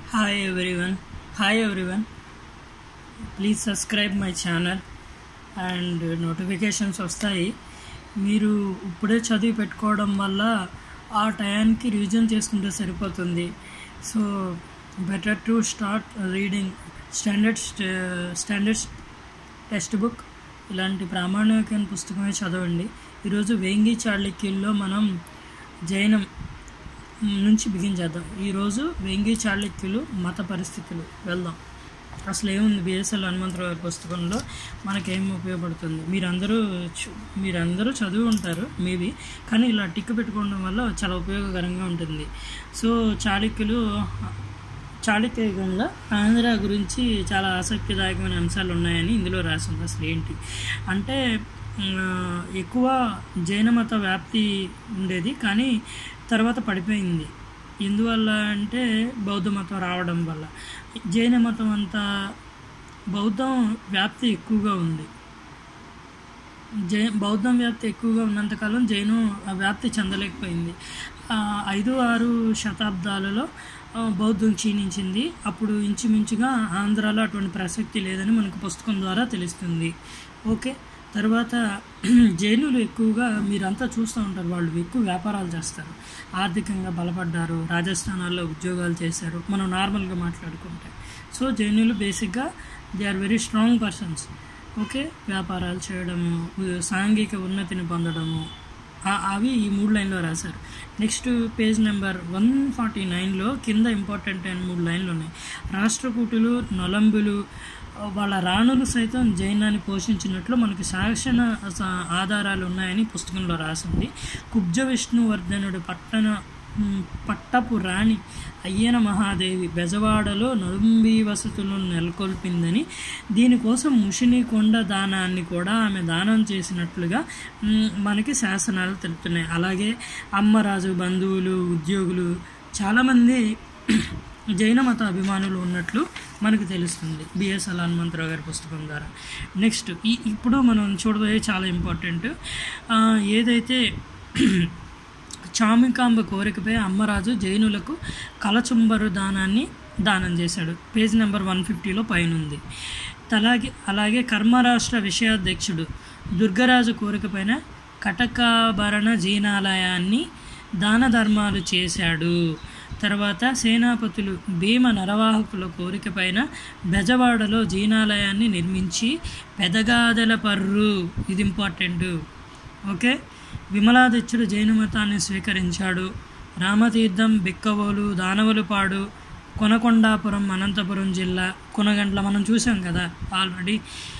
hi everyone hi everyone please subscribe my channel and notifications వస్తాయి మీరు ఇప్పుడే చదివి పెట్టుకోవడం వల్ల ఆ టయానికి రివిజన్ చేసుకుంటే సరిపోతుంది so better to start reading standard standard textbook ఇలాంటి ప్రామాణికమైన పుస్తకమే చదవండి ఈరోజు వేంగి చాళుక్యుల్లో మనం జైనం నుంచి బిగించేద్దాం ఈరోజు వేంగి చాళుక్యులు మత పరిస్థితులు వెళ్దాం అసలు ఏముంది బిఎస్ఎల్ హనుమంతరావు గారి పుస్తకంలో మనకేం ఉపయోగపడుతుంది మీరందరూ చు- మీరందరూ చదివి ఉంటారు మేబీ కానీ ఇలా టిక్ పెట్టుకోవడం వల్ల చాలా ఉపయోగకరంగా ఉంటుంది సో చాళుక్యులు చాళుక్య యుగంలో ఆంధ్ర గురించి చాలా ఆసక్తిదాయకమైన అంశాలు ఉన్నాయని ఇందులో రాసింది అసలు ఏంటి అంటే ఆ, ఎక్కువ జైన మత వ్యాప్తి ఉండేది కానీ తర్వాత పడిపోయింది ఎందువల్ల అంటే బౌద్ధ మతం రావడం వల్ల జైన మతం అంతా బౌద్ధం వ్యాప్తి ఎక్కువగా ఉంది జై బౌద్ధం వ్యాప్తి ఎక్కువగా ఉన్నంతకాలం జైనం ఆ వ్యాప్తి చెందలేకపోయింది ఆ, ఐదు ఆరు శతాబ్దాలలో ఆ, బౌద్ధం క్షీణించింది అప్పుడు ఇంచుమించుగా ఆంధ్రాలో అటువంటి ప్రసక్తి లేదని మనకు పుస్తకం ద్వారా తెలుస్తుంది ఓకే తర్వాత జైనులు ఎక్కువగా మీరంతా చూస్తూ ఉంటారు వాళ్ళు ఎక్కువ వ్యాపారాలు చేస్తారు ఆర్థికంగా బలపడ్డారు రాజస్థానాల్లో ఉద్యోగాలు చేశారు మనం నార్మల్గా మాట్లాడుకుంటే సో జైనులు బేసిక్గా they are very strong persons okay వ్యాపారాలు చేయడము ఉ- సాంఘిక ఉన్నతిని పొందడము ఆ- అవి ఈ మూడు లైన్లో రాశారు next page number one forty నైన్లో కింద ఇంపార్టెంట్ అయిన మూడు లైన్లు ఉన్నాయి రాష్ట్రకూటులు నొలంబులు వాళ్ళ రాణులు సైతం జైనాన్ని పోషించినట్లు మనకి శాసన స- ఆధారాలు ఉన్నాయని పుస్తకంలో రాసింది కుబ్జ విష్ణువర్ధనుడు పట్టణ ఉమ్, పట్టపు రాణి అయ్యన మహాదేవి బెజవాడలో నడుంబి వసతులను నెలకొల్పిందని దీనికోసం ముషిని కొండ దానాన్ని కూడా ఆమె దానం చేసినట్లుగా ఉమ్, మనకి శాసనాలు తెలుపుతున్నాయి అలాగే అమ్మరాజు బంధువులు ఉద్యోగులు చాలామంది జైన మత అభిమానులు ఉన్నట్లు మనకు తెలుస్తుంది బిఎస్ఎల్ హనుమంతరావు గారి పుస్తకం ద్వారా నెక్స్ట్ ఈ ఇప్పుడు మనం చూడబోయే చాలా ఇంపార్టెంట్ ఆ, ఏదైతే చామికాంబ కోరికపై అమ్మరాజు జైనులకు కలచుంబరు దానాన్ని దానం చేశాడు పేజ్ నెంబర్ వన్ ఫిఫ్టీలో పైన ఉంది అలాగే అలాగే కర్మరాష్ట్ర విషయాధ్యక్షుడు దుర్గరాజు కోరికపైన కటకాభరణ జీనాలయాన్ని దాన ధర్మాలు చేశాడు తర్వాత సేనాపతులు భీమ నరవాహకుల కోరికపైన బెజవాడలో జీనాలయాన్ని నిర్మించి పెదగాదెల పర్రు ఇది ఇంపార్టెంట్ ఓకే విమలాదిత్యుడు జైన మతాన్ని స్వీకరించాడు రామతీర్థం బిక్కవోలు దానవలుపాడు కొనకొండాపురం అనంతపురం జిల్లా కొనగంట్ల మనం చూసాం కదా ఆల్రెడీ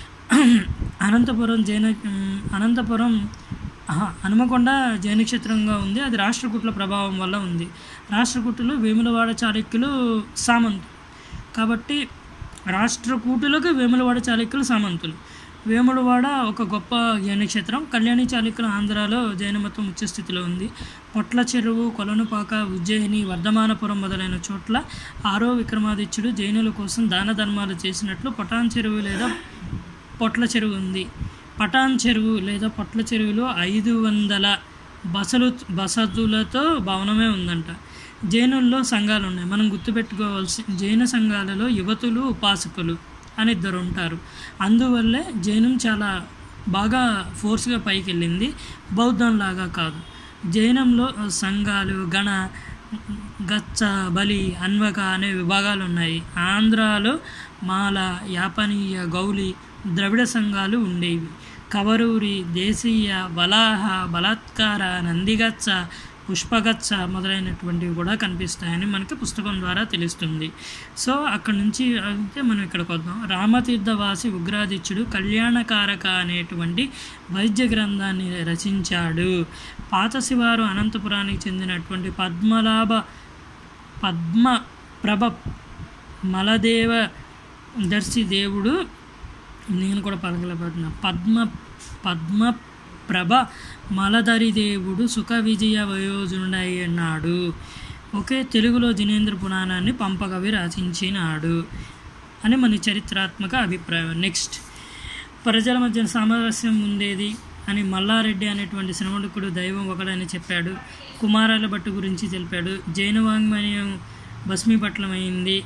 అనంతపురం జైన ఉమ్, అనంతపురం ఆహా, హనుమకొండ జైన క్షేత్రంగా ఉంది అది రాష్ట్రకూట్ల ప్రభావం వల్ల ఉంది రాష్ట్రకూటులు వేములవాడ చాళుక్యులు సామంతులు కాబట్టి రాష్ట్రకూటులకు వేములవాడ చాళుక్యులు సామంతులు వేములవాడ ఒక గొప్ప జైన క్షేత్రం కళ్యాణి చాళుక్యుల ఆంధ్రాలో జైన మతం ఉచ్చ స్థితిలో ఉంది పొట్ల చెరువు కొలనుపాక ఉజ్జయిని వర్ధమానపురం మొదలైన చోట్ల ఆరో విక్రమాదిత్యుడు జైనుల కోసం దాన ధర్మాలు చేసినట్లు పొటాన్ చెరువు లేదా పొట్ల చెరువు ఉంది పటాన్ చెరువు లేదా పొట్ల చెరువులో ఐదు వందల బసలు బసతులతో భవనమే ఉందంట జైనుల్లో సంఘాలు ఉన్నాయి మనం గుర్తుపెట్టుకోవాల్సి జైన సంఘాలలో యువతులు ఉపాసకులు అని ఇద్దరు ఉంటారు అందువల్లే జైనం చాలా బాగా ఫోర్స్గా పైకి వెళ్ళింది బౌద్ధంలాగా కాదు జైనంలో సంఘాలు గణ గచ్చ బలి అన్వక అనే విభాగాలు ఉన్నాయి ఆంధ్రాలో మాల యాపనీయ గౌలి ద్రవిడ సంఘాలు ఉండేవి కవరూరి దేశీయ వలాహ బలాత్కార నందిగచ్చ పుష్పగచ్చ మొదలైనటువంటివి కూడా కనిపిస్తాయని మనకి పుస్తకం ద్వారా తెలుస్తుంది సో అక్కడ నుంచి అయితే మనం ఇక్కడికి వద్దాం రామతీర్థవాసి ఉగ్రాదిత్యుడు కళ్యాణకారక అనేటువంటి వైద్య గ్రంథాన్ని రచించాడు పాత శివారు అనంతపురానికి చెందినటువంటి పద్మలాభ పద్మ ప్రభ మలదేవ దర్శి దేవుడు నేను కూడా పలకలేకపోతున్నా పద్మ పద్మ ప్రభ మలధరి దేవుడు సుఖ విజయ వయోజనుడై అన్నాడు ఒకే తెలుగులో జినేంద్ర పురాణాన్ని పంపకవి రచించినాడు అని మన చరిత్రాత్మక అభిప్రాయం నెక్స్ట్ ప్రజల మధ్య సామరస్యం ఉండేది అని మల్లారెడ్డి అనేటువంటి శ్రమణకుడు దైవం ఒకడని చెప్పాడు కుమారాల భట్టు గురించి తెలిపాడు జైన వాంగ్మయం భస్మీపట్లమైంది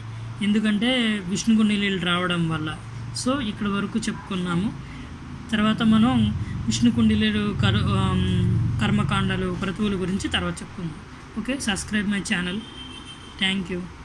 ఎందుకంటే విష్ణు కుండలీలు రావడం వల్ల సో ఇక్కడ వరకు చెప్పుకున్నాము తర్వాత మనం విష్ణు కుండలీలు కర్ ఆమ్, కర్మకాండాలు క్రతువుల గురించి తర్వాత చెప్పుకుందాం okay subscribe my channel thank you